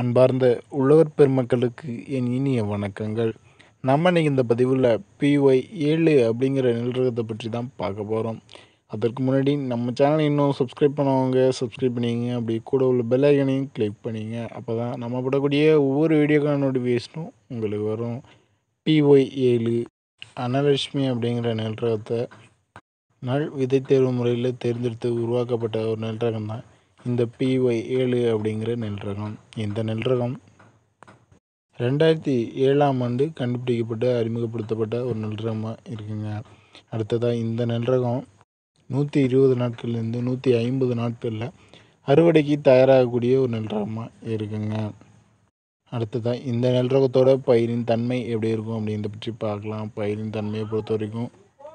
அன்பார்ந்த உழவர் பெருமக்களுக்கு என் இனிய வணக்கங்கள் நம்ம இன்னைக்கு இந்த பதிவில் பிஒய் ஏழு அப்படிங்கிற நிலரகத்தை பற்றி தான் பார்க்க போகிறோம் அதற்கு முன்னாடி நம்ம சேனலை இன்னும் சப்ஸ்கிரைப் பண்ணவங்க சப்ஸ்கிரைப் பண்ணிங்க அப்படி கூட உள்ள பெல் ஐக்கனையும் கிளிக் பண்ணிங்க அப்போ தான் நம்ம போடக்கூடிய ஒவ்வொரு வீடியோக்கான நோட்டிஃபிகேஷனும் உங்களுக்கு வரும் பிஒய் ஏழு அனலட்சுமி அப்படிங்கிற நெல்ரகத்தை நல் விதை தேர்வு முறையில் தேர்ந்தெடுத்து உருவாக்கப்பட்ட ஒரு நெல்ரகம் தான் இந்த பிஒய் ஏழு அப்படிங்கிற நெல் ரகம் இந்த நெல் ரகம் ரெண்டாயிரத்தி ஏழாம் ஆண்டு கண்டுபிடிக்கப்பட்டு அறிமுகப்படுத்தப்பட்ட ஒரு நெல் ரகமாக இருக்குங்க அடுத்ததாக இந்த நெல் ரகம் நூற்றி இருபது நாட்கள்லேருந்து நூற்றி ஐம்பது நாட்களில் அறுவடைக்கு தயாராகக்கூடிய ஒரு நெல் ரகமாக இருக்குங்க அடுத்ததாக இந்த நெல் ரகத்தோட பயிரின் தன்மை எப்படி இருக்கும் அப்படின்றத பற்றி பார்க்கலாம் பயிரின் தன்மையை பொறுத்த வரைக்கும்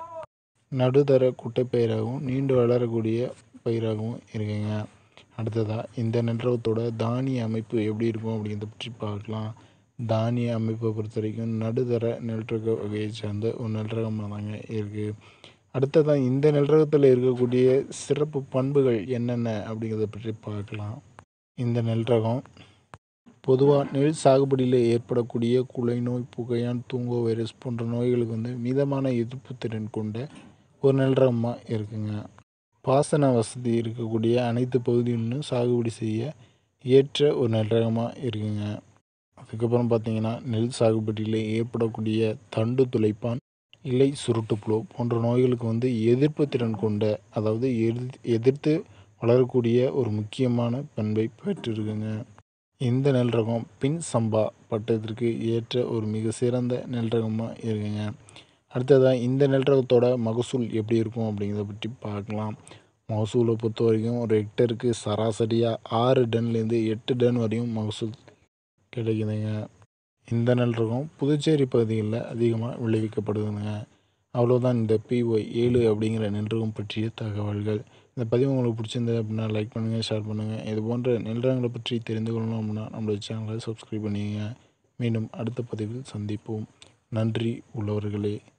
நடுத்தர குட்டைப்பயிராகவும் நீண்டு வளரக்கூடிய பயிராகவும் இருக்குங்க அடுத்ததாக இந்த நெல்ரகத்தோட தானிய அமைப்பு எப்படி இருக்கும் அப்படிங்கிறத பற்றி பார்க்கலாம் தானிய அமைப்பை பொறுத்த வரைக்கும் நடுத்தர நெல்ரக வகையை சேர்ந்த ஒரு நெல்ரகமாக தாங்க இருக்குது அடுத்ததாக இந்த நெல்ரகத்தில் இருக்கக்கூடிய சிறப்பு பண்புகள் என்னென்ன அப்படிங்கிறத பற்றி பார்க்கலாம் இந்த நெல்ரகம் பொதுவாக நெல் சாகுபடியில் ஏற்படக்கூடிய குலை நோய் புகையான் தூங்கோ வைரஸ் போன்ற நோய்களுக்கு வந்து மிதமான எதிர்ப்பு திறன் கொண்ட ஒரு நெல்ரகமாக இருக்குங்க பாசன வசதி இருக்கக்கூடிய அனைத்து பகுதிகளிலும் சாகுபடி செய்ய ஏற்ற ஒரு நெல்ரகமாக இருக்குங்க அதுக்கப்புறம் பார்த்தீங்கன்னா நெல் சாகுபடியில் ஏற்படக்கூடிய தண்டு துளைப்பான் இலை சுருட்டுப்புழு போன்ற நோய்களுக்கு வந்து எதிர்ப்பு திறன் கொண்ட அதாவது எதிர்த்து வளரக்கூடிய ஒரு முக்கியமான பண்பை பெற்றிருக்குங்க இந்த நெல் ரகம் பின் சம்பா பட்டத்திற்கு ஏற்ற ஒரு மிக சிறந்த நெல் ரகமாக இருக்குங்க அடுத்ததாக இந்த நெல் ரகத்தோட மகசூல் எப்படி இருக்கும் அப்படிங்கிறத பற்றி பார்க்கலாம் மகசூலை பொறுத்த வரைக்கும் ஒரு ஹெக்டருக்கு சராசரியாக ஆறு டன்லேருந்து எட்டு டன் வரையும் மகசூல் கிடைக்குதுங்க இந்த நெல் ரகம் புதுச்சேரி பகுதிகளில் அதிகமாக விளைவிக்கப்படுதுங்க அவ்வளோதான் இந்த பிஒய் ஏழு அப்படிங்கிற நெல் ரகம் பற்றிய தகவல்கள் இந்த பதிவு உங்களுக்கு பிடிச்சிருந்தது அப்படின்னா லைக் பண்ணுங்கள் ஷேர் பண்ணுங்கள் இது போன்ற நெல் ரகங்களை பற்றி தெரிந்து கொள்ளணும் அப்படின்னா நம்மளோட சேனலை சப்ஸ்கிரைப் பண்ணிங்க மீண்டும் அடுத்த பதிவில் சந்திப்போம் நன்றி உள்ளவர்களே